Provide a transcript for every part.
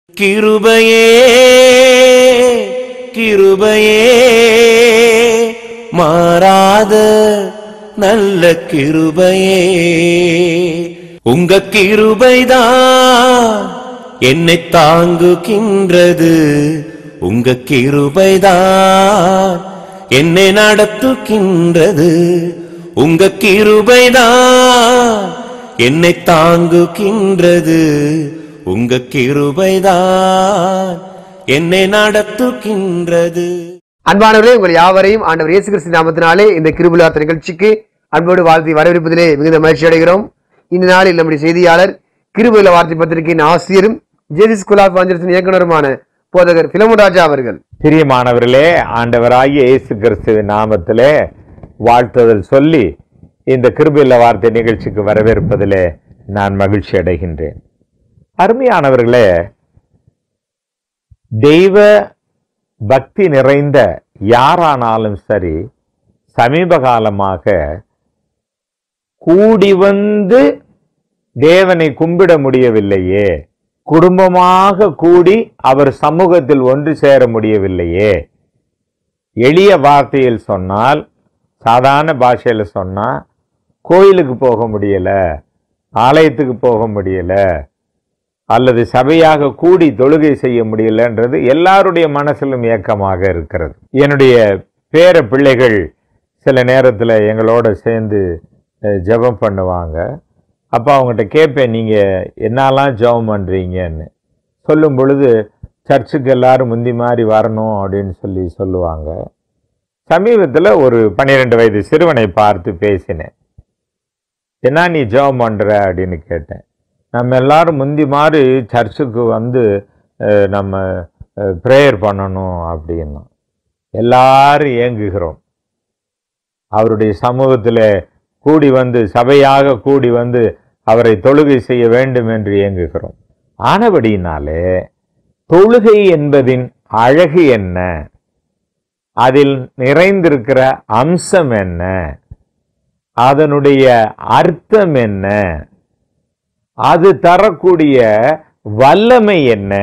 கிருபையே கிருபையே மாறாத நல்ல கிருபையே உங்க கிருபைதான் என்னை தாங்குகின்றது உங்க கிருபைதான் என்னை நடத்துகின்றது உங்க கிருபைதான் என்னை தாங்குகின்றது உங்க கிருபைதான் என்னை நடத்துகின்றது அன்பானவர்களே உங்கள் யாவரையும் ஆண்டவர் இயேசு கிறிஸ்து நாமத்தினாலே இந்த கிருபுலார்த்த நிகழ்ச்சிக்கு அன்போடு வாழ்த்தி வரவேற்பதிலே மிகுந்த மகிழ்ச்சி அடைகிறோம் இந்த நாளில் நம்முடைய செய்தியாளர் கிருபுல வார்த்தை பத்திரிகையின் ஆசிரியரும் ஜேசி ஸ்கூல் ஆஃப் வாஞ்சரத்தின் இயக்குனருமான போதகர் பிலமுராஜா அவர்கள் பிரியமானவர்களே ஆண்டவராகிய இயேசு கிறிஸ்துவின் நாமத்திலே வாழ்த்துதல் சொல்லி இந்த கிருபையில வார்த்தை நிகழ்ச்சிக்கு வரவேற்பதிலே நான் மகிழ்ச்சி அடைகின்றேன் அருமையானவர்களே தெய்வ பக்தி நிறைந்த யாரானாலும் சரி சமீப காலமாக கூடி வந்து தேவனை கும்பிட முடியவில்லையே குடும்பமாக கூடி அவர் சமூகத்தில் ஒன்று சேர முடியவில்லையே எளிய வார்த்தையில் சொன்னால் சாதாரண பாஷையில் சொன்னா கோயிலுக்கு போக முடியல ஆலயத்துக்கு போக முடியல அல்லது சபையாக கூடி தொழுகை செய்ய முடியலன்றது எல்லாருடைய மனசிலும் ஏக்கமாக இருக்கிறது என்னுடைய பேர பிள்ளைகள் சில நேரத்தில் எங்களோட சேர்ந்து அஹ், ஜெபம் பண்ணுவாங்க அப்போ அவங்ககிட்ட கேட்பேன் நீங்கள் என்னெல்லாம் ஜெபம் பண்ணுறீங்கன்னு சொல்லும் பொழுது சர்ச்சுக்கு எல்லாரும் முந்தி மாதிரி வரணும் அப்படின்னு சொல்லி சொல்லுவாங்க சமீபத்தில் ஒரு பன்னிரெண்டு வயது சிறுவனை பார்த்து பேசினேன் என்ன நீ ஜெபம் பண்ணுற அப்படின்னு கேட்டேன் நம்ம எல்லாரும் முந்தி மாதிரி சர்ச்சுக்கு வந்து அஹ், நம்ம ப்ரேயர் பண்ணணும் அப்படின்னா எல்லாரும் ஏங்குகிறோம் அவருடைய சமூகத்தில் கூடி வந்து சபையாக கூடி வந்து அவரை தொழுகை செய்ய வேண்டும் என்று ஏங்குகிறோம் ஆனபடியினாலே தொழுகை என்பதின் அழகு என்ன அதில் நிறைந்திருக்கிற அம்சம் என்ன அதனுடைய அர்த்தம் என்ன அது தரக்கூடிய வல்லமை என்ன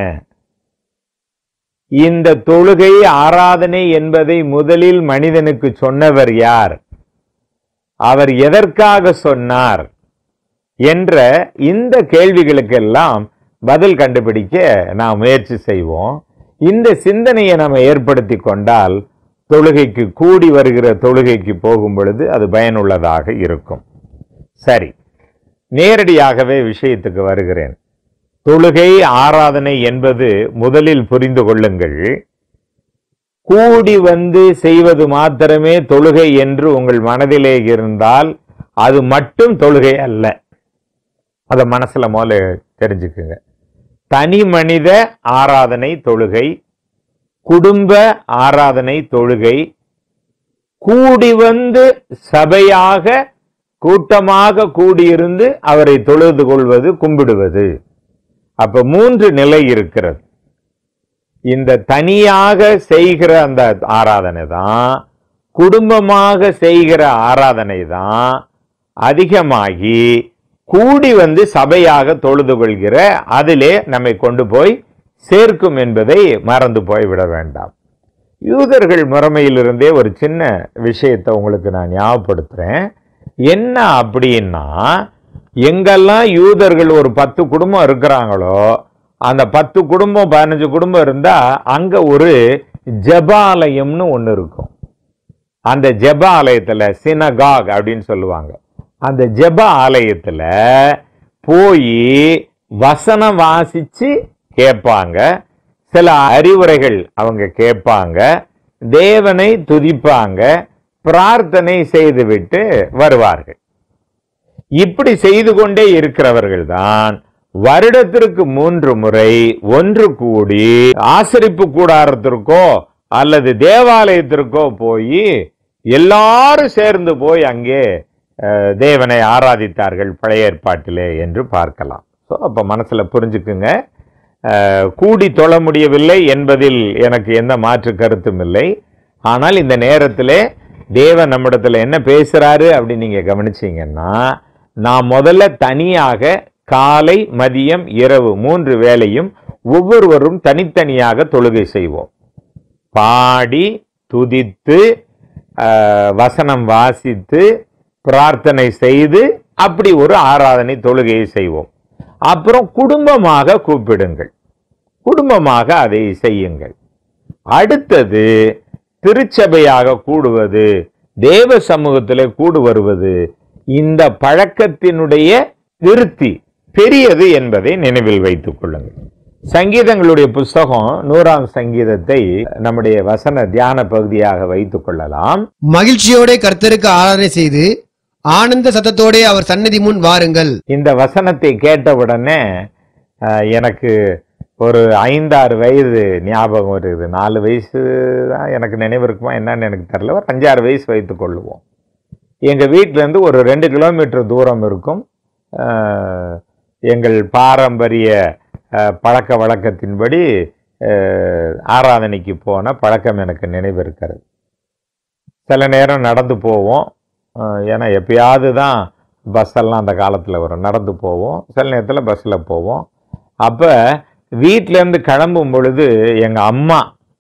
இந்த தொழுகை ஆராதனை என்பதை முதலில் மனிதனுக்கு சொன்னவர் யார் அவர் எதற்காக சொன்னார் என்ற இந்த கேள்விகளுக்கெல்லாம் பதில் கண்டுபிடிக்க நாம் முயற்சி செய்வோம் இந்த சிந்தனையை நாம் ஏற்படுத்தி கொண்டால் தொழுகைக்கு கூடி வருகிற தொழுகைக்கு போகும் பொழுது அது பயனுள்ளதாக இருக்கும் சரி நேரடியாகவே விஷயத்துக்கு வருகிறேன் தொழுகை ஆராதனை என்பது முதலில் புரிந்து கொள்ளுங்கள் கூடி வந்து செய்வது மாத்திரமே தொழுகை என்று உங்கள் மனதிலே இருந்தால் அது மட்டும் தொழுகை அல்ல அதை மனசுல முதல்ல தெரிஞ்சுக்குங்க தனி மனித ஆராதனை தொழுகை குடும்ப ஆராதனை தொழுகை கூடி வந்து சபையாக கூட்டமாக கூடியிருந்து அவரை தொழுது கொள்வது கும்பிடுவது அப்ப மூன்று நிலை இருக்கிறது இந்த தனியாக செய்கிற அந்த ஆராதனை தான் குடும்பமாக செய்கிற ஆராதனை தான் அதிகமாகி கூடி வந்து சபையாக தொழுது கொள்கிற அதிலே நம்மை கொண்டு போய் சேர்க்கும் என்பதை மறந்து போய்விட வேண்டாம் யூதர்கள் முறைமையிலிருந்தே ஒரு சின்ன விஷயத்தை உங்களுக்கு நான் ஞாபகப்படுத்துறேன் என்ன அப்படின்னா எங்கெல்லாம் யூதர்கள் ஒரு பத்து குடும்பம் இருக்கிறாங்களோ அந்த பத்து குடும்பம் பதினஞ்சு குடும்பம் இருந்தா அங்க ஒரு ஜெபாலயம்னு ஒன்று இருக்கும் அந்த ஜெப ஆலயத்துல சினகாக் அப்படின்னு சொல்லுவாங்க அந்த ஜெப ஆலயத்துல போய் வசனம் வாசிச்சு கேட்பாங்க சில அறிவுரைகள் அவங்க கேட்பாங்க தேவனை துதிப்பாங்க பிரார்த்தனை செய்துவிட்டு வருவார்கள் இப்படி செய்து கொண்டே இருக்கிறவர்கள் தான் வருடத்திற்கு மூன்று முறை ஒன்று கூடி ஆசரிப்பு கூடாரத்திற்கோ அல்லது தேவாலயத்திற்கோ போய் எல்லாரும் சேர்ந்து போய் அங்கே அஹ், தேவனை ஆராதித்தார்கள் பழைய ஏற்பாட்டிலே என்று பார்க்கலாம் ஸோ அப்போ மனசுல புரிஞ்சுக்குங்க அஹ், கூடி தொழ முடியவில்லை என்பதில் எனக்கு எந்த மாற்று கருத்தும் இல்லை ஆனால் இந்த நேரத்திலே தேவன் நம்மிடத்துல என்ன பேசுறாரு அப்படின்னு நீங்க கவனிச்சீங்கன்னா நான் முதல்ல தனியாக காலை மதியம் இரவு மூன்று வேளையும் ஒவ்வொருவரும் தனித்தனியாக தொழுகை செய்வோம் பாடி துதித்து ஆஹ், வசனம் வாசித்து பிரார்த்தனை செய்து அப்படி ஒரு ஆராதனை தொழுகையை செய்வோம் அப்புறம் குடும்பமாக கூப்பிடுங்கள் குடும்பமாக அதை செய்யுங்கள் அடுத்தது திருச்சபையாக கூடுவது தேவ சமூகத்திலே கூடு வருவது இந்த பழக்கத்தினுடைய விருத்தி பெரியது என்பதை நினைவில் வைத்துக் கொள்ளுங்கள் சங்கீதங்களுடைய புஸ்தகம் நூறாம் சங்கீதத்தை நம்முடைய வசன தியான பகுதியாக வைத்துக் கொள்ளலாம் மகிழ்ச்சியோட கர்த்தருக்கு ஆராதனை செய்து ஆனந்த சத்தத்தோட அவர் சன்னதி முன் வாருங்கள் இந்த வசனத்தை கேட்டவுடனே அஹ், எனக்கு ஒரு ஐந்தாறு வயது ஞாபகம் வருது நாலு வயசு தான் எனக்கு நினைவு இருக்குமா என்னன்னு எனக்கு தெரியல ஒரு அஞ்சாறு வயசு வைத்துக் கொள்ளுவோம் எங்கள் வீட்டிலேருந்து ஒரு ரெண்டு கிலோமீட்டர் தூரம் இருக்கும் அஹ், எங்கள் பாரம்பரிய அஹ், பழக்க வழக்கத்தின்படி அஹ், ஆராதனைக்கு போன பழக்கம் எனக்கு நினைவு இருக்கிறது சில நேரம் நடந்து போவோம் அஹ், ஏன்னா எப்பயாவது தான் பஸ் எல்லாம் அந்த காலத்தில் வரும் நடந்து போவோம் சில நேரத்தில் பஸ்ஸில் போவோம் அப்போ வீட்டிலேருந்து கிளம்பும் பொழுது எங்கள் அம்மா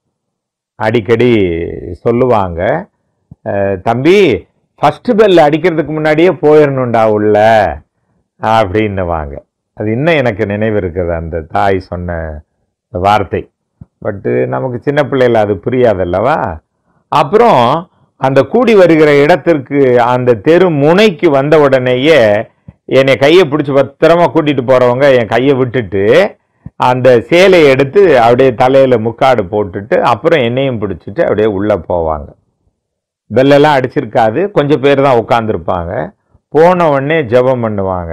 அடிக்கடி சொல்லுவாங்க அஹ், தம்பி ஃபஸ்ட்டு பெல் அடிக்கிறதுக்கு முன்னாடியே போயிடணுண்டா உள்ள அப்படின்னுவாங்க அது இன்னும் எனக்கு நினைவு இருக்குது அந்த தாய் சொன்ன வார்த்தை பட்டு நமக்கு சின்ன பிள்ளைல அது புரியாதல்லவா அப்புறம் அந்த கூடி வருகிற இடத்திற்கு அந்த தெரு முனைக்கு வந்த உடனேயே என்னை கையை பிடிச்சி பத்திரமா கூட்டிட்டு போறவங்க என் கையை விட்டுட்டு அந்த சேலையை எடுத்து அப்படியே தலையில முக்காடு போட்டுட்டு அப்புறம் என்னையும் பிடிச்சிட்டு அப்படியே உள்ள போவாங்க பெல்லெல்லாம் அடிச்சிருக்காது கொஞ்சம் பேர் தான் உட்காந்துருப்பாங்க போன உடனே ஜெபம் பண்ணுவாங்க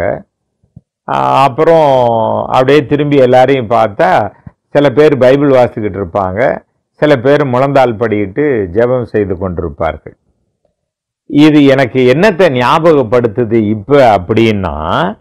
ஆஹ் அப்புறம் அப்படியே திரும்பி எல்லாரையும் பார்த்தா சில பேர் பைபிள் வாசிக்கிட்டு இருப்பாங்க சில பேர் முழந்தால் படியிட்டு ஜெபம் செய்து கொண்டிருப்பார்கள் இது எனக்கு என்னத்தை ஞாபகப்படுத்துது இப்ப அப்படின்னா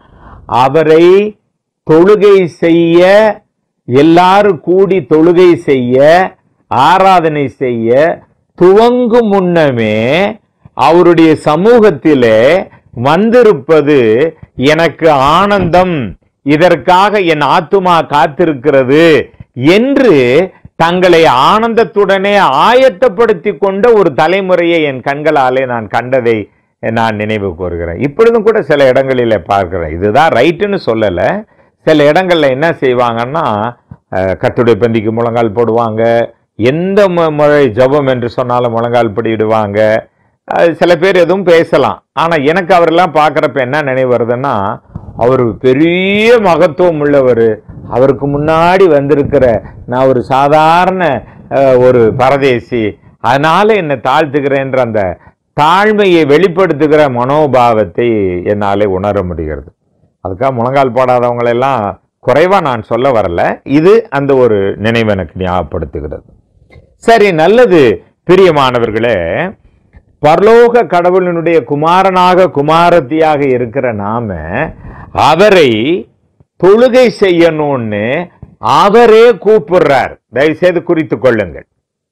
அவரை தொழுகை செய்ய எல்லாரும் கூடி தொழுகை செய்ய ஆராதனை செய்ய துவங்கும் முன்னமே அவருடைய சமூகத்திலே வந்திருப்பது எனக்கு ஆனந்தம் இதற்காக என் ஆத்துமா காத்திருக்கிறது என்று தங்களை ஆனந்தத்துடனே ஆயத்தப்படுத்தி கொண்ட ஒரு தலைமுறையை என் கண்களாலே நான் கண்டதை நான் நினைவு கூறுகிறேன் இப்பொழுதும் கூட சில இடங்களில் பார்க்கிறேன் இதுதான் ரைட்டுன்னு சொல்லலை சில இடங்கள்ல என்ன செய்வாங்கன்னா அஹ், கர்த்தருடைய பந்திக்கு முழங்கால் போடுவாங்க எந்த மு- முறை ஜெபம் என்று சொன்னாலும் முழங்கால் படியிடுவாங்க அஹ், சில பேர் எதுவும் பேசலாம் ஆனா எனக்கு அவரெல்லாம் பார்க்குறப்ப என்ன நினைவு வருதுன்னா அவர் பெரிய மகத்துவம் உள்ளவர் அவருக்கு முன்னாடி வந்திருக்கிற நான் ஒரு சாதாரண அஹ், ஒரு பரதேசி அதனால என்னை தாழ்த்துகிறேன்ற அந்த தாழ்மையை வெளிப்படுத்துகிற மனோபாவத்தை என்னாலே உணர முடிகிறது அதுக்காக முழங்கால் போடாதவங்களெல்லாம் குறைவா நான் சொல்ல வரல இது அந்த ஒரு நினைவு எனக்கு ஞாபகப்படுத்துகிறது சரி நல்லது பிரியமானவர்களே பரலோக கடவுளினுடைய குமாரனாக குமாரத்தியாக இருக்கிற நாம அவரை தொழுகை செய்யணும்னு அவரே கூப்பிடுறார் தயவுசெய்து குறித்துக் கொள்ளுங்கள்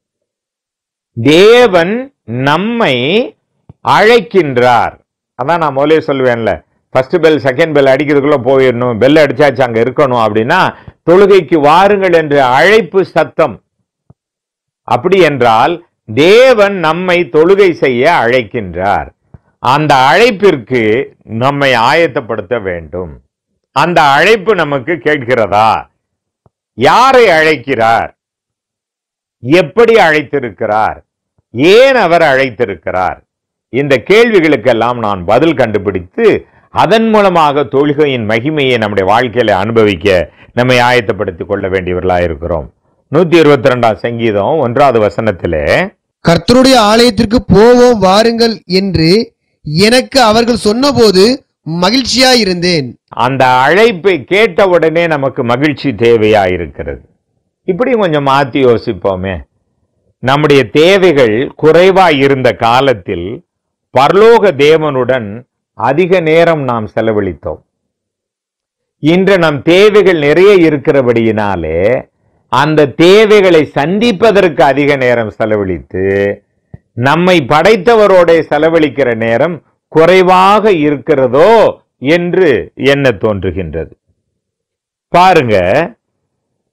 தேவன் நம்மை அழைக்கின்றார் அதான் நான் முதலே சொல்லுவேன்ல ஃபர்ஸ்ட் பெல் செகண்ட் பெல் அடிக்கிறதுக்குள்ள போயிடணும் பெல் அடிச்சாச்சு அங்க இருக்கணும் அப்படின்னா தொழுகைக்கு வாருங்கள் என்ற அழைப்பு சத்தம் அப்படி என்றால் தேவன் நம்மை தொழுகை செய்ய அழைக்கின்றார் அந்த அழைப்பிற்கு நம்மை ஆயத்தப்படுத்த வேண்டும் அந்த அழைப்பு நமக்கு கேட்கிறதா யாரை அழைக்கிறார் எப்படி அழைத்திருக்கிறார் ஏன் அவர் அழைத்திருக்கிறார் இந்த கேள்விகளுக்கெல்லாம் நான் பதில் கண்டுபிடித்து அதன் மூலமாக தொழுகையின் மகிமையை நம்முடைய வாழ்க்கையில அனுபவிக்க நம்மை ஆயத்தப்படுத்திக் கொள்ள வேண்டியவர்களா இருக்கிறோம் நூத்தி இருபத்தி ரெண்டாம் சங்கீதம் ஒன்றாவது வசனத்திலே கர்த்தருடைய ஆலயத்திற்கு போவோம் வாருங்கள் என்று எனக்கு அவர்கள் சொன்னபோது மகிழ்ச்சியாயிருந்தேன் அந்த அழைப்பை கேட்ட உடனே நமக்கு மகிழ்ச்சி தேவையா இருக்கிறது இப்படி கொஞ்சம் மாத்தி யோசிப்போமே நம்முடைய தேவைகள் குறைவா இருந்த காலத்தில் பரலோக தேவனுடன் அதிக நேரம் நாம் செலவழித்தோம் இன்று நம் தேவைகள் நிறைய இருக்கிறபடியினாலே அந்த தேவைகளை சந்திப்பதற்கு அதிக நேரம் செலவழித்து நம்மை படைத்தவரோட செலவழிக்கிற நேரம் குறைவாக இருக்கிறதோ என்று எண்ண தோன்றுகின்றது பாருங்க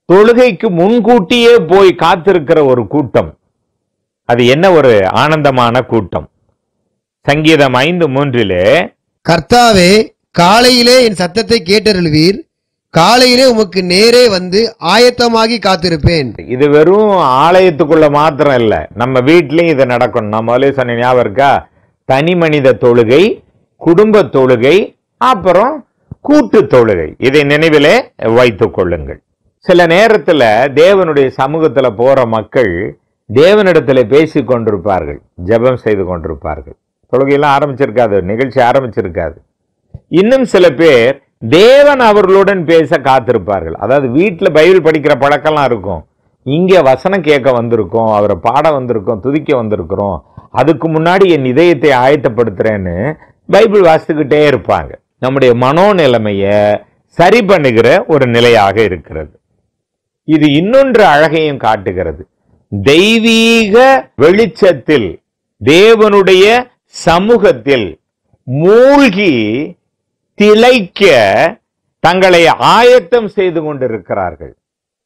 தொழுகைக்கு முன்கூட்டியே போய் காத்திருக்கிற ஒரு கூட்டம் அது என்ன ஒரு ஆனந்தமான கூட்டம் சங்கீதம் ஐந்து மூன்றிலே கர்த்தாவே காலையிலே என் சத்தத்தை கேட்டருள்வீர் காலையிலே உமக்கு நேரே வந்து ஆயத்தமாகி காத்திருப்பேன் இது வெறும் ஆலயத்துக்குள்ள மாத்திரம் இல்ல நம்ம வீட்லயும் இது நடக்கணும் நான் முதலே சொன்ன ஞாபகம் இருக்கா தனி மனித தொழுகை குடும்ப தொழுகை அப்புறம் கூட்டு தொழுகை இதை நினைவிலே வைத்துக் கொள்ளுங்கள் சில நேரத்துல தேவனுடைய சமூகத்துல போற மக்கள் தேவனிடத்துல பேசிக் கொண்டிருப்பார்கள் ஜெபம் செய்து கொண்டிருப்பார்கள் தொழுகையெல்லாம் ஆரம்பிச்சிருக்காது நிகழ்ச்சி ஆரம்பிச்சிருக்காது இன்னும் சில பேர் தேவன் அவர்களுடன் பேச காத்திருப்பார்கள் அதாவது வீட்டுல பைபிள் படிக்கிற பழக்கம்லாம் இருக்கும் இங்க வசனம் கேட்க வந்திருக்கோம் அவரை பாட வந்திருக்கோம் துதிக்க வந்திருக்கிறோம் அதுக்கு முன்னாடி என் இதயத்தை ஆயத்தப்படுத்துறேன்னு பைபிள் வாசித்துக்கிட்டே இருப்பாங்க நம்முடைய மனோநிலைமைய சரி பண்ணுகிற ஒரு நிலையாக இருக்கிறது இது இன்னொன்று அழகையும் காட்டுகிறது தெய்வீக வெளிச்சத்தில் தேவனுடைய சமூகத்தில் மூழ்கி திளைக்க தங்களை ஆயத்தம் செய்து கொண்டிருக்கிறார்கள்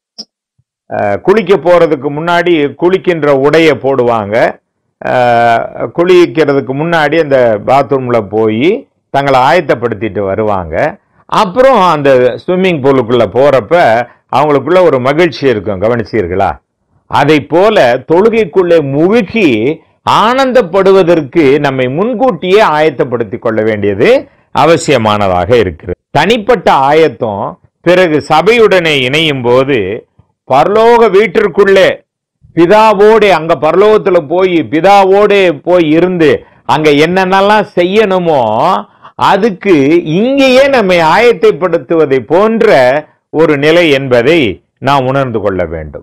அஹ், குளிக்க போறதுக்கு முன்னாடி குளிக்கின்ற உடைய போடுவாங்க அஹ், குளிக்கிறதுக்கு முன்னாடி அந்த பாத்ரூம்ல போய் தங்களை ஆயத்தப்படுத்திட்டு வருவாங்க அப்புறம் அந்த ஸ்விம்மிங் பூலுக்குள்ள போறப்ப அவங்களுக்குள்ள ஒரு மகிழ்ச்சி இருக்கும் கவனிச்சீர்களா அதை போல தொழுகைக்குள்ளே முழுகி ஆனந்தப்படுவதற்கு நம்மை முன்கூட்டியே ஆயத்தப்படுத்திக் கொள்ள வேண்டியது அவசியமானதாக இருக்கிறது தனிப்பட்ட ஆயத்தம் பிறகு சபையுடனே இணையும் போது பரலோக வீட்டிற்குள்ளே பிதாவோடு அங்க பரலோகத்துல போய் பிதாவோடு போய் இருந்து அங்க என்னென்னலாம் செய்யணுமோ அதுக்கு இங்கேயே நம்மை ஆயத்தைப்படுத்துவதை போன்ற ஒரு நிலை என்பதை நாம் உணர்ந்து கொள்ள வேண்டும்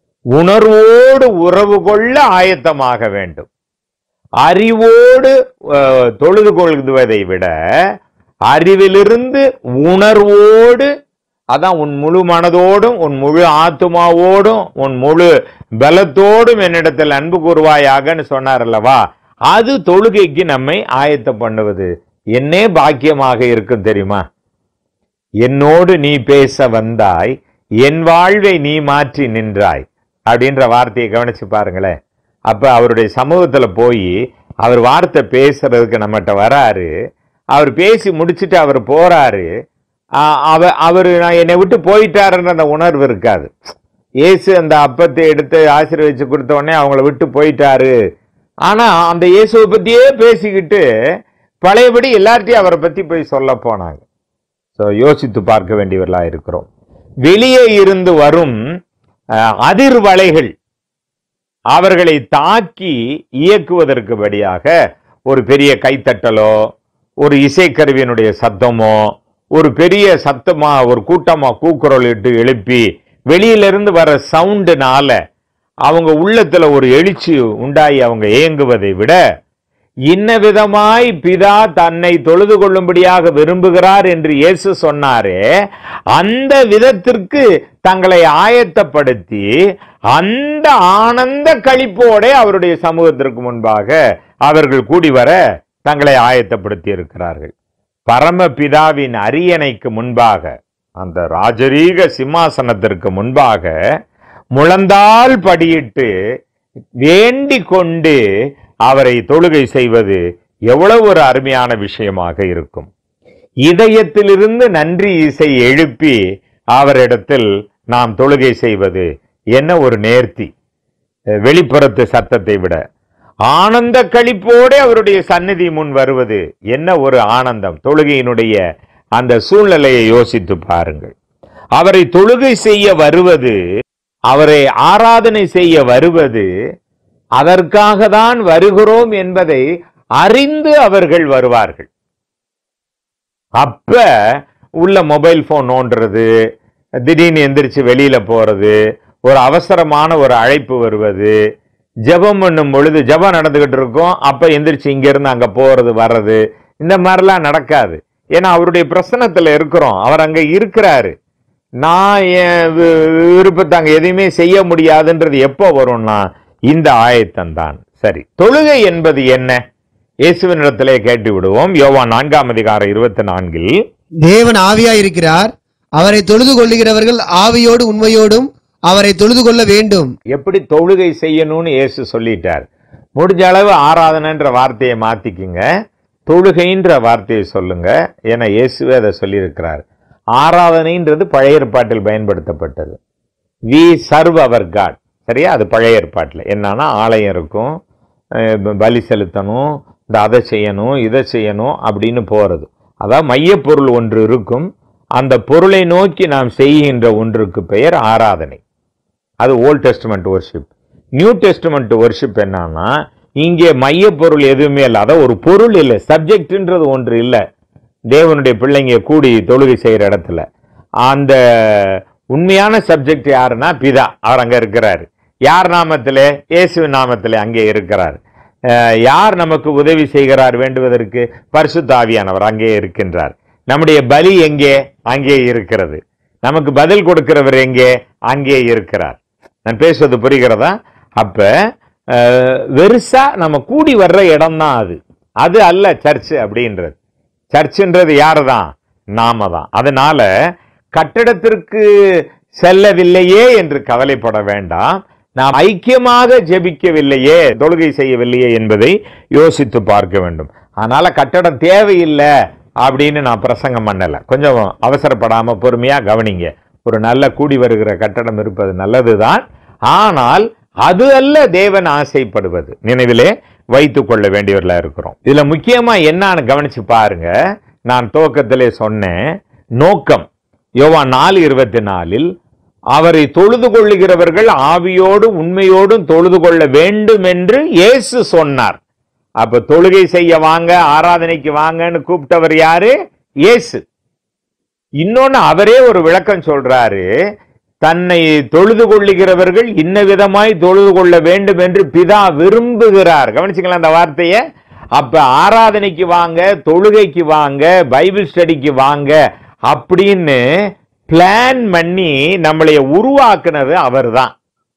உணர்வோடு உறவு கொள்ள ஆயத்தமாக வேண்டும் அறிவோடு அஹ், தொழுது கொள்வதை விட அறிவிலிருந்து உணர்வோடு அதான் உன் முழு மனதோடும் உன் முழு ஆத்துமாவோடும் உன் முழு பலத்தோடும் என்னிடத்தில் அன்பு கூறுவாயாகன்னு சொன்னார் அல்லவா அது தொழுகைக்கு நம்மை ஆயத்தம் பண்ணுவது என்னே பாக்கியமாக இருக்கும் தெரியுமா என்னோடு நீ பேச வந்தாய் என் வாழ்வை நீ மாற்றி நின்றாய் அப்படின்ற வார்த்தையை கவனிச்சு பாருங்களேன் அப்ப அவருடைய சமூகத்துல போய் அவர் வார்த்தை பேசுறதுக்கு நம்மகிட்ட வராரு அவர் பேசி முடிச்சுட்டு அவர் போறாரு ஆஹ் அவ அவர் நான் என்னை விட்டு போயிட்டாருன்ற அந்த உணர்வு இருக்காது இயேசு அந்த அப்பத்தை எடுத்து ஆசீர்வதிச்சு கொடுத்த உடனே அவங்கள விட்டு போயிட்டாரு ஆனா அந்த இயேசுவை பத்தியே பேசிக்கிட்டு பழையபடி எல்லார்ட்டையும் அவரை பத்தி போய் சொல்ல போனாங்க ஸோ யோசித்து பார்க்க வேண்டியவர்களா இருக்கிறோம் வெளியே இருந்து வரும் அஹ், அதிர்வலைகள் அவர்களை தாக்கி இயக்குவதற்கு படியாக ஒரு பெரிய கைத்தட்டலோ ஒரு இசைக்கருவியினுடைய சத்தமோ ஒரு பெரிய சத்தமா ஒரு கூட்டமா கூக்குரல் இட்டு எழுப்பி வெளியிலிருந்து வர சவுண்டுனால அவங்க உள்ளத்துல ஒரு எழுச்சி உண்டாகி அவங்க ஏங்குவதை விட இன்ன விதமாய் பிதா தன்னை தொழுது கொள்ளும்படியாக விரும்புகிறார் என்று இயேசு சொன்னாரே அந்த விதத்திற்கு தங்களை ஆயத்தப்படுத்தி அந்த ஆனந்த களிப்போட அவருடைய சமூகத்திற்கு முன்பாக அவர்கள் கூடி வர தங்களை ஆயத்தப்படுத்தி இருக்கிறார்கள் பரமபிதாவின் அரியணைக்கு முன்பாக அந்த ராஜரீக சிம்மாசனத்திற்கு முன்பாக முழந்தால் படியிட்டு வேண்டிக் கொண்டு அவரை தொழுகை செய்வது எவ்வளவு ஒரு அருமையான விஷயமாக இருக்கும் இதயத்திலிருந்து நன்றி இசை எழுப்பி அவரிடத்தில் நாம் தொழுகை செய்வது என்ன ஒரு நேர்த்தி அஹ் வெளிப்புறத்து சத்தத்தை விட ஆனந்த களிப்போடு அவருடைய சந்நிதி முன் வருவது என்ன ஒரு ஆனந்தம் தொழுகையினுடைய அந்த சூழ்நிலையை யோசித்து பாருங்கள் அவரை தொழுகை செய்ய வருவது அவரை ஆராதனை செய்ய வருவது அதற்காக தான் வருகிறோம் என்பதை அறிந்து அவர்கள் வருவார்கள் அப்ப உள்ள மொபைல் போன் நோண்டுறது திடீர்னு எந்திரிச்சு வெளியில போறது ஒரு அவசரமான ஒரு அழைப்பு வருவது ஜெபம் பண்ணும் பொழுது ஜெபம் நடந்துகிட்டு இருக்கும் அப்ப எந்திரிச்சு இங்க இருந்து அங்க போறது வர்றது இந்த மாதிரிலாம் நடக்காது ஏன்னா அவருடைய பிரசனத்துல இருக்கிறோம் அவர் அங்க இருக்கிறாரு நான் என் வி- விருப்பத்தை அங்க எதையுமே செய்ய முடியாதுன்றது எப்போ வரும்னா இந்த ஆயத்தம் தான் சரி தொழுகை என்பது என்ன இயேசுவினிடத்திலே கேட்டு விடுவோம் யோவான் நான்காம் அதிகாரம் இருபத்தி நான்கில் தேவன் ஆவியா இருக்கிறார் அவரை தொழுது கொள்ளுகிறவர்கள் ஆவியோடு உண்மையோடும் அவரை தொழுது கொள்ள வேண்டும் எப்படி தொழுகை செய்யணும்னு இயேசு சொல்லிட்டார் முடிஞ்ச அளவு ஆராதனைன்ற வார்த்தையை மாத்திக்குங்க தொழுகைன்ற வார்த்தையை சொல்லுங்க ஏன்னா இயேசுவே அதை சொல்லியிருக்கிறார் ஆராதனைன்றது பழைய ஏற்பாட்டில் பயன்படுத்தப்பட்டது வி சர்வ் அவர் காட் சரியா அது பழைய ஏற்பாட்டில் என்னன்னா ஆலயம் இருக்கும் அஹ் பலி செலுத்தணும் இந்த அதை செய்யணும் இதை செய்யணும் அப்படின்னு போறது அதாவது மையப்பொருள் ஒன்று இருக்கும் அந்த பொருளை நோக்கி நாம் செய்கின்ற ஒன்றுக்கு பெயர் ஆராதனை அது old testament worship new testament worship என்னன்னா இங்கே மையப்பொருள் எதுவுமே இல்லை அதான் ஒரு பொருள் இல்லை சப்ஜெக்ட்ன்றது ஒன்று இல்லை தேவனுடைய பிள்ளைங்க கூடி தொழுகை செய்கிற இடத்துல அந்த உண்மையான சப்ஜெக்ட் யாருன்னா பிதா அவர் அங்க இருக்கிறார் யார் நாமத்திலே இயேசுவின் நாமத்திலே அங்கே இருக்கிறார் அஹ் யார் நமக்கு உதவி செய்கிறார் வேண்டுவதற்கு பரிசுத்த ஆவியானவர் அங்கே இருக்கின்றார் நம்முடைய பலி எங்கே அங்கே இருக்கிறது நமக்கு பதில் கொடுக்கிறவர் எங்கே அங்கே இருக்கிறார் நான் பேசுவது புரிகிறதா அப்ப அஹ், வெறுசா நம்ம கூடி வர்ற இடம் தான் அது அது அல்ல சர்ச் அப்படின்றது சர்ச்சுன்றது யாரு தான் நாம தான் அதனால கட்டடத்திற்கு செல்லவில்லையே என்று கவலைப்பட வேண்டாம் நாம் ஐக்கியமாக ஜெபிக்கவில்லையே தொழுகை செய்யவில்லையே என்பதை யோசித்து பார்க்க வேண்டும் அதனால கட்டடம் தேவையில்லை அப்படின்னு நான் பிரசங்கம் பண்ணல கொஞ்சம் அவசரப்படாம பொறுமையா கவனிங்க ஒரு நல்ல கூடி வருகிற கட்டடம் இருப்பது நல்லதுதான் ஆனால் அது அல்ல தேவன் ஆசைப்படுவது நினைவிலே வைத்துக் கொள்ள வேண்டியவர்களா இருக்கிறோம் இதுல முக்கியமா என்னன்னு கவனிச்சு பாருங்க நான் துவக்கத்திலே சொன்னேன் நோக்கம் யோவான் நாலு இருபத்தி நாலில் அவரை தொழுது கொள்ளுகிறவர்கள் ஆவியோடும் உண்மையோடும் தொழுது கொள்ள வேண்டும் என்று இயேசு சொன்னார் அப்ப தொழுகை செய்ய வாங்க ஆராதனைக்கு வாங்கன்னு கூப்பிட்டவர் யாரு இயேசு இன்னொன்னு அவரே ஒரு விளக்கம் சொல்றாரு தன்னை தொழுது கொள்ளுகிறவர்கள் இன்ன விதமாய் தொழுது கொள்ள வேண்டும் என்று பிதா விரும்புகிறார் கவனிச்சுங்களா அந்த வார்த்தைய அப்ப ஆராதனைக்கு வாங்க தொழுகைக்கு வாங்க பைபிள் ஸ்டடிக்கு வாங்க அப்படின்னு பிளான் பண்ணி நம்மளைய உருவாக்குனது அவர்தான்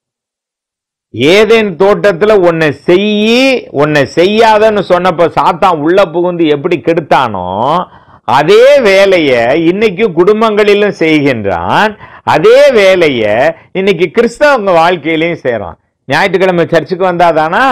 ஏதேன் தோட்டத்துல உன்னை செய்யி உன்னை செய்யாதன்னு சொன்னப்ப சாத்தான் உள்ள புகுந்து எப்படி கெடுத்தானோ அதே வேலைய இன்னைக்கு குடும்பங்களிலும் செய்கின்றான் அதே வேலைய இன்னைக்கு கிறிஸ்தவங்க வாழ்க்கையிலையும் செய்றான் ஞாயிற்றுக்கிழமை சர்ச்சுக்கு வந்தாதானா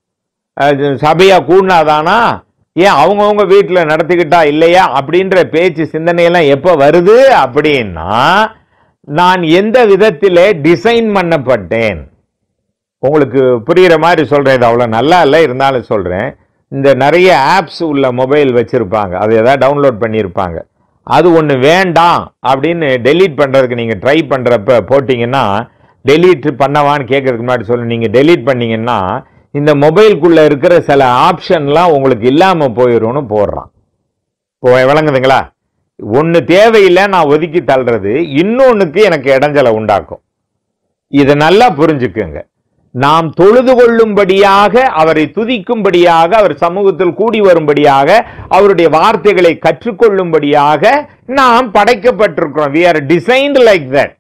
அது சபையா கூடினாதானா ஏன் அவங்கவுங்க வீட்டில் நடத்திக்கிட்டா இல்லையா அப்படின்ற பேச்சு சிந்தனையெல்லாம் எப்போ வருது அப்படின்னா நான் எந்த விதத்திலே டிசைன் பண்ணப்பட்டேன் உங்களுக்கு புரியுற மாதிரி சொல்றேன் இது அவ்வளோ நல்லா இல்லை இருந்தாலும் சொல்றேன் இந்த நிறைய ஆப்ஸ் உள்ள மொபைல் வச்சிருப்பாங்க அது ஏதாவது டவுன்லோட் பண்ணியிருப்பாங்க அது ஒன்று வேண்டாம் அப்படின்னு டெலீட் பண்ணுறதுக்கு நீங்கள் ட்ரை பண்ணுறப்ப போட்டிங்கன்னா டெலீட் பண்ணவான்னு கேட்கறதுக்கு முன்னாடி சொல்லு நீங்கள் டெலீட் பண்ணீங்கன்னா இந்த மொபைலுக்குள்ளே இருக்கிற சில ஆப்ஷன்லாம் உங்களுக்கு இல்லாமல் போயிடும்னு போடுறான் இப்போ விளங்குதுங்களா ஒன்று தேவையில்லை நான் ஒதுக்கி தள்ளுறது இன்னொன்றுக்கு எனக்கு இடைஞ்சலை உண்டாக்கும் இதை நல்லா புரிஞ்சுக்குங்க நாம் தொழுது கொள்ளும்படியாக அவரை துதிக்கும்படியாக அவர் சமூகத்தில் கூடி வரும்படியாக அவருடைய வார்த்தைகளை கற்றுக்கொள்ளும்படியாக நாம் படைக்கப்பட்டிருக்கிறோம் we are designed like that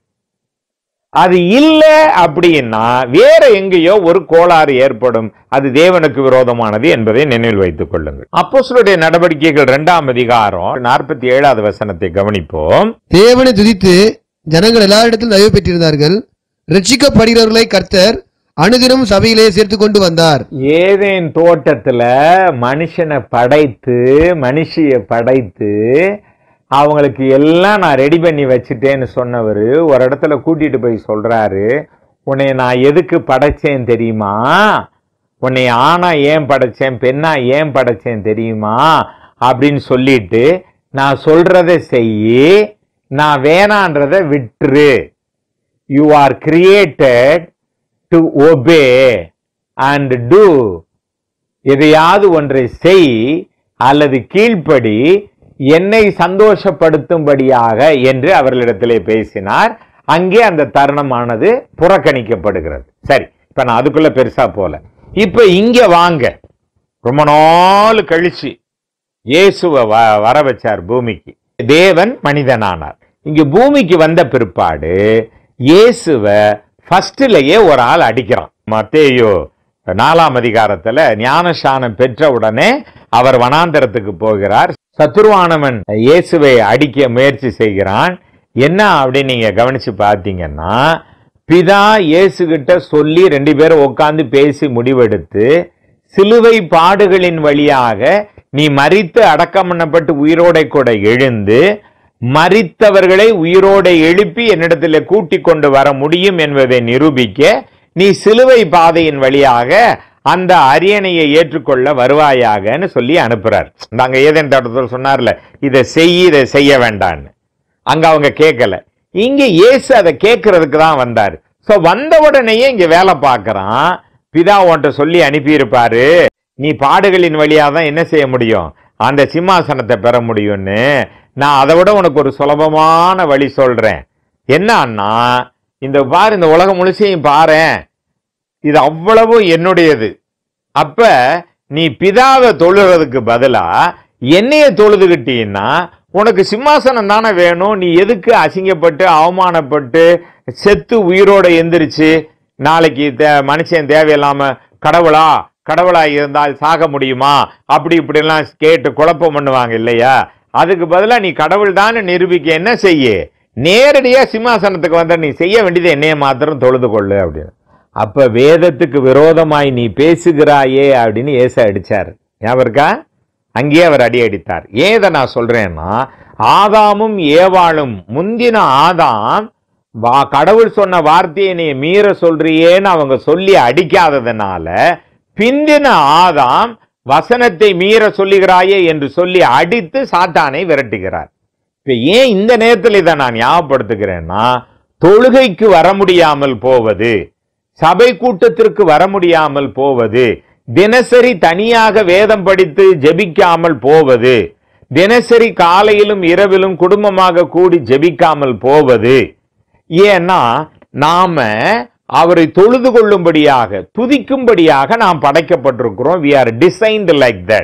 அது இல்ல அப்படின்னா வேற எங்கேயோ ஒரு கோளாறு ஏற்படும் அது தேவனுக்கு விரோதமானது என்பதை நினைவில் வைத்துக் கொள்ளுங்கள் அப்போஸ்தலருடைய நடவடிக்கைகள் இரண்டாம் அதிகாரம் நாற்பத்தி ஏழாவது வசனத்தை கவனிப்போம் தேவனை துதித்து ஜனங்கள் எல்லாரிடத்திலும் தயவு பெற்றிருந்தார்கள் ரட்சிக்கப்படுகிறவர்களை கர்த்தர் அனுதினம் சபையிலே சேர்த்து கொண்டு வந்தார் ஏதேன் தோட்டத்துல மனுஷனை படைத்து மனுஷிய படைத்து அவங்களுக்கு எல்லாம் நான் ரெடி பண்ணி வச்சுட்டேன்னு சொன்னவர் ஒரு இடத்துல கூட்டிட்டு போய் சொல்றாரு உன்னை நான் எதுக்கு படைச்சேன் தெரியுமா உன்னை ஆணா ஏன் படைச்சேன் பெண்ணா ஏன் படைச்சேன் தெரியுமா அப்படின்னு சொல்லிட்டு நான் சொல்றதை செய்யி நான் வேணான்றதை விட்டுரு you are created to obey and do எதையாவது ஒன்றை செய் அல்லது கீழ்ப்படி என்னை சந்தோஷப்படுத்தும்படியாக என்று அவர்களிடத்திலே பேசினார் அங்கே அந்த தருணமானது புறக்கணிக்கப்படுகிறது சரி இப்ப நான் அதுக்குள்ள பெருசா போல இப்ப இங்க வாங்க ரொம்ப நாள் கழிச்சு இயேசுவை வ- வர வச்சார் பூமிக்கு தேவன் மனிதனானார் இங்க பூமிக்கு வந்த பிற்பாடு இயேசுவை ஃபர்ஸ்ட்லயே ஒரு ஆள் அடிக்கிறான் மத்தேயு நாலாம் அதிகாரத்துல ஞானசானம் பெற்ற உடனே அவர் வனாந்தரத்துக்கு போகிறார் சத்துருவானவன் இயேசுவை அடிக்க முயற்சி செய்கிறான் என்ன அப்படின்னு நீங்க கவனிச்சு பார்த்தீங்கன்னா பிதா இயேசுகிட்ட சொல்லி ரெண்டு பேரும் உட்கார்ந்து பேசி முடிவெடுத்து சிலுவை பாடுகளின் வழியாக நீ மரித்து அடக்கம் பண்ணப்பட்டு உயிரோடை கூட எழுந்து மரித்தவர்களை உயிரோட எழுப்பி என்னிடத்தில் கூட்டிக் கொண்டு வர முடியும் என்பதை நிரூபிக்க நீ சிலுவை பாதையின் வழியாக அந்த அரியணையை ஏற்றுக்கொள்ள வருவாயாகன்னு சொல்லி அனுப்புறார் நாங்க ஏதேன் தோட்டத்தில் சொன்னார்ல இதை செய் இதை செய்ய வேண்டான்னு அங்க அவங்க கேட்கல இங்க இயேசு அதை கேட்கறதுக்கு தான் வந்தார் சோ வந்த உடனேயே இங்க வேலை பார்க்கறான் பிதா உன்ட்ட சொல்லி அனுப்பியிருப்பாரு நீ பாடுகளின் வழியா தான் என்ன செய்ய முடியும் அந்த சிம்மாசனத்தை பெற முடியும்னு நான் அதை விட உனக்கு ஒரு சுலபமான வழி சொல்றேன் என்னன்னா இந்த பாரு இந்த உலகம் முழுசையும் பாரேன் இது அவ்வளவு என்னுடையது அப்ப நீ பிதாவை தொழுறதுக்கு பதிலா என்னைய தொழுதுகிட்டீன்னா உனக்கு சிம்மாசனம் தானே வேணும் நீ எதுக்கு அசிங்கப்பட்டு அவமானப்பட்டு செத்து உயிரோட எந்திரிச்சு நாளைக்கு தே- மனுஷன் தேவையில்லாம கடவுளா கடவுளா இருந்தால் சாக முடியுமா அப்படி இப்படி எல்லாம் கேட்டு குழப்பம் பண்ணுவாங்க இல்லையா அதுக்கு பதிலா நீ கடவுள் தான் நிரூபிக்க என்ன செய்ய நேரடியா சிம்மாசனத்துக்கு வந்த நீ செய்ய வேண்டியது என்னைய மாத்திரம் தொழுது கொள்ளு அப்படின்னு அப்ப வேதத்துக்கு விரோதமாய் நீ பேசுகிறாயே அப்படின்னு ஏச அடிச்சார் ஞாபகம் இருக்கா அங்கேயே அவர் அடி அடித்தார் ஏன் இதை நான் சொல்றேன்னா ஆதாமும் ஏவாளும் முந்தின ஆதாம் வா கடவுள் சொன்ன வார்த்தையை நீ மீற சொல்றியேன்னு அவங்க சொல்லி அடிக்காததுனால பிந்தின ஆதாம் வசனத்தை மீற சொல்லுகிறாயே என்று சொல்லி அடித்து சாத்தானை விரட்டுகிறார் இப்ப ஏன் இந்த நேரத்தில் இதை நான் ஞாபகப்படுத்துகிறேன்னா தொழுகைக்கு வர முடியாமல் போவது சபை கூட்டத்திற்கு வர முடியாமல் போவது தினசரி தனியாக வேதம் படித்து ஜெபிக்காமல் போவது தினசரி காலையிலும் இரவிலும் குடும்பமாக கூடி ஜெபிக்காமல் போவது ஏன்னா நாம அவரை தொழுது கொள்ளும்படியாக துதிக்கும்படியாக நாம் படைக்கப்பட்டிருக்கிறோம் we are designed like that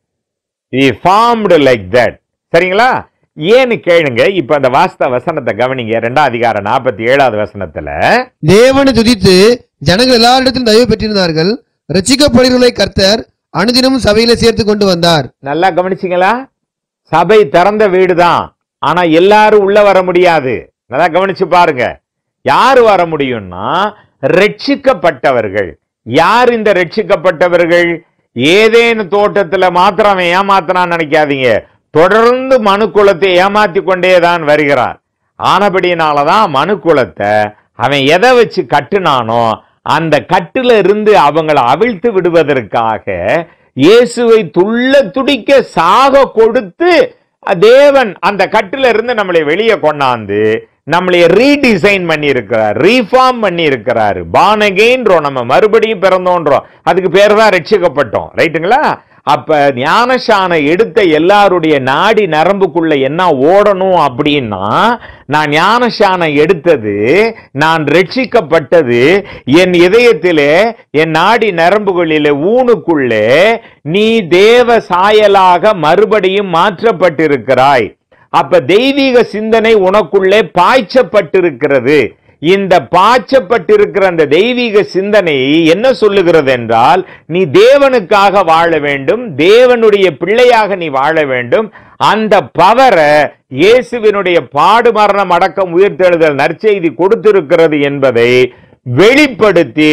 we formed like that சரிங்களா ஏன்னு கேளுங்க இப்ப அந்த வாஸ்த வசனத்தை கவனிங்க ரெண்டாம் அதிகாரம் நாற்பத்தி ஏழாவது வசனத்துல தேவனை துதித்து ஜனங்கள் எல்லாரிடத்திலும் தயவு பெற்றிருந்தார்கள் ரட்சிக்கப்படுகிறவர்களை கர்த்தர் அனுதினமும் சபையில சேர்த்து கொண்டு வந்தார் நல்லா கவனிச்சிங்களா சபை திறந்த வீடுதான் ஆனா எல்லாரும் உள்ள வர முடியாது நல்லா கவனிச்சு பாருங்க யார் வர முடியும்னா ரட்சிக்கப்பட்டவர்கள் யார் இந்த ரட்சிக்கப்பட்டவர்கள் ஏதேன்னு தோட்டத்துல மாத்திரம் அவன் ஏமாத்தினான்னு நினைக்காதீங்க தொடர்ந்து மனு குலத்தை ஏமாத்தி கொண்டேதான் வருகிறார் ஆனபடியினாலதான் மனு குலத்தை அவன் எதை வச்சு கட்டுனானோ அந்த கட்டுல இருந்து அவங்கள அவிழ்த்து விடுவதற்காக இயேசுவை துள்ள துடிக்க சாக கொடுத்து தேவன் அந்த கட்டுல இருந்து நம்மளை வெளியே கொண்டாந்து நம்மளை ரீடிசைன் பண்ணி இருக்கிறார் ரீஃபார்ம் பண்ணி இருக்கிறாரு பானகேன்றோம் நம்ம மறுபடியும் பிறந்தோன்றோம் அதுக்கு பேர் தான் ரட்சிக்கப்பட்டோம் ரைட்டுங்களா அப்ப ஞானசான எடுத்த எல்லாருடைய நாடி நரம்புக்குள்ள என்ன ஓடணும் அப்படின்னா நான் ஞானசான எடுத்தது நான் ரட்சிக்கப்பட்டது என் இதயத்திலே என் நாடி நரம்புகளிலே ஊனுக்குள்ளே நீ தேவ சாயலாக மறுபடியும் மாற்றப்பட்டிருக்கிறாய் அப்ப தெய்வீக சிந்தனை உனக்குள்ளே பாய்ச்சப்பட்டிருக்கிறது இந்த பாய்ச்சப்பட்டிருக்கிற அந்த தெய்வீக சிந்தனை என்ன சொல்லுகிறது என்றால் நீ தேவனுக்காக வாழ வேண்டும் தேவனுடைய பிள்ளையாக நீ வாழ வேண்டும் அந்த பவரை இயேசுவினுடைய பாடு மரணம் அடக்கம் உயிர்த்தெழுதல் நற்செய்தி கொடுத்திருக்கிறது என்பதை வெளிப்படுத்தி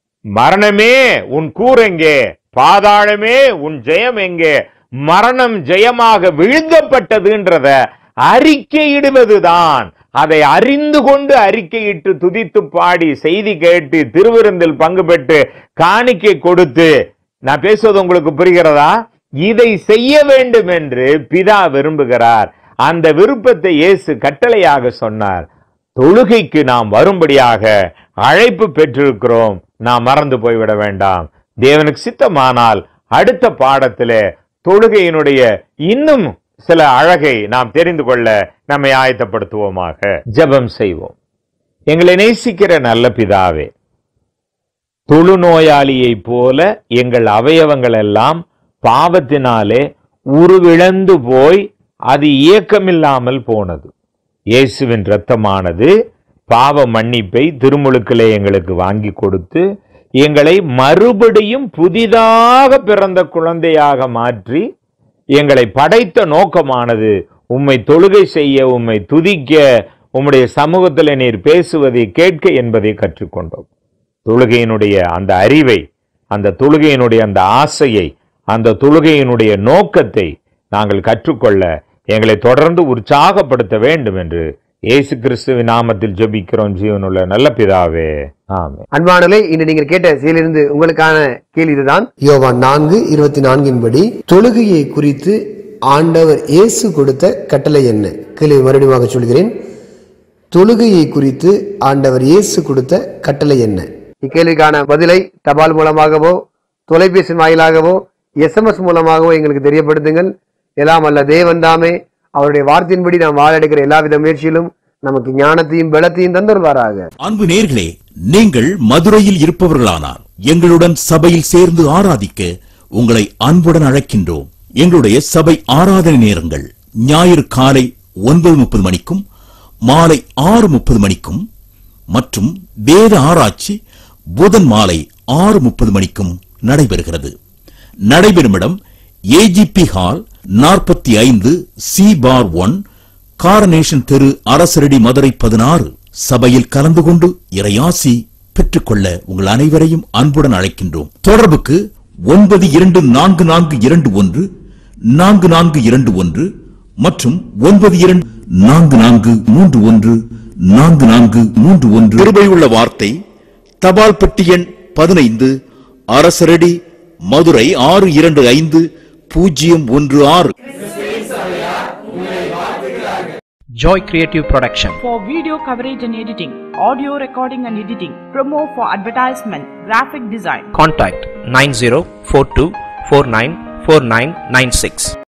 மரணமே உன் கூரெங்கே பாதாளமே உன் ஜெயம் எங்கே மரணம் ஜெயமாக விழுங்கப்பட்டதுன்றத அறிக்கையிடுவதுதான் அதை அறிந்து கொண்டு அறிக்கையிட்டு துதித்து பாடி செய்தி கேட்டு திருவிருந்தில் பங்கு பெற்று காணிக்கை கொடுத்து நான் பேசுவது உங்களுக்கு புரிகிறதா இதை செய்ய வேண்டும் என்று பிதா விரும்புகிறார் அந்த விருப்பத்தை இயேசு கட்டளையாக சொன்னார் தொழுகைக்கு நாம் வரும்படியாக அழைப்பு பெற்றிருக்கிறோம் நாம் மறந்து போய்விட வேண்டாம் தேவனுக்கு சித்தமானால் அடுத்த பாடத்திலே தொழுகையினுடைய இன்னும் சில அழகை நாம் தெரிந்து கொள்ள நம்மை ஆயத்தப்படுத்துவோமாக ஜெபம் செய்வோம் எங்களை நேசிக்கிற நல்ல பிதாவே தொழுநோயாளியைப் போல எங்கள் அவயவங்கள் எல்லாம் பாவத்தினாலே உருவிழந்து போய் அது இயக்கமில்லாமல் போனது இயேசுவின் இரத்தமானது பாவ மன்னிப்பை திருமுழுக்கிலே எங்களுக்கு வாங்கி கொடுத்து எங்களை மறுபடியும் புதிதாக பிறந்த குழந்தையாக மாற்றி எங்களை படைத்த நோக்கமானது உம்மை தொழுகை செய்ய உம்மை துதிக்க உம்முடைய சமூகத்தில் நீர் பேசுவதை கேட்க என்பதை கற்றுக்கொண்டோம் தொழுகையினுடைய அந்த அறிவை அந்த தொழுகையினுடைய அந்த ஆசையை அந்த தொழுகையினுடைய நோக்கத்தை நாங்கள் கற்றுக்கொள்ள எங்களை தொடர்ந்து உற்சாகப்படுத்த வேண்டும் என்று இயேசு கிறிஸ்துவின் நாமத்தில் ஜெபிக்கிறோம் ஜீவனுள்ள நல்ல பிதாவே ஆமென் அன்பானலே இன்று நீங்கள் கேட்ட செயலிருந்து உங்களுக்கான கேள்வி இதுதான் யோவான் நான்கு இருபத்தி நான்கின்படி தொழுகையை குறித்து ஆண்டவர் இயேசு கொடுத்த கட்டளை என்ன கேள்வி மறுபடியும் சொல்கிறேன் தொழுகையை குறித்து ஆண்டவர் இயேசு கொடுத்த கட்டளை என்ன இக்கேள்விக்கான பதிலை தபால் மூலமாகவோ தொலைபேசி வாயிலாகவோ எஸ்எம்எஸ் மூலமாகவோ எங்களுக்கு தெரியப்படுத்துங்கள் எல்லாம் அல்ல தேவன் தாமே அவருடைய வார்த்தையின்படி நாம் வாழெடுக்கிற எல்லாவித முயற்சியிலும் நமக்கு ஞானத்தையும் பலத்தையும் தந்துள்வாராக அன்பு நேர்களே நீங்கள் மதுரையில் இருப்பவர்களானார் எங்களுடன் சபையில் சேர்ந்து ஆராதிக்க உங்களை அன்புடன் அழைக்கின்றோம் எங்களுடைய சபை ஆராதனை நேரங்கள் ஞாயிறு காலை ஒன்பது முப்பது மணிக்கும் மாலை ஆறு முப்பது மணிக்கும் மற்றும் வேத ஆராய்ச்சி புதன் மாலை ஆறு முப்பது மணிக்கும் நடைபெறுகிறது நடைபெறும் இடம் ஏஜிபி ஹால் நாற்பத்தி ஐந்து சி பார் ஒன் காரனேஷன் தெரு அரசரடி மதுரை பதினாறு சபையில் கலந்து கொண்டு இறையாசி பெற்றுக்கொள்ள உங்கள் அனைவரையும் அன்புடன் அழைக்கின்றோம் தொடர்புக்கு ஒன்பது இரண்டு நான்கு நான்கு இரண்டு ஒன்று நான்கு நான்கு இரண்டு ஒன்று மற்றும் ஒன்பது இரண்டு நான்கு நான்கு மூன்று ஒன்று நான்கு நான்கு மூன்று ஒன்று கிருபையுள்ள வார்த்தை தபால் பெட்டி எண் பதினைந்து அரசரடி மதுரை ஆறு இரண்டு ஐந்து பூஜ்ஜியம் ஒன்று ஆறு Joy Creative Production. for video coverage and editing, audio recording and editing, promo for advertisement, graphic design. Contact 9042494996.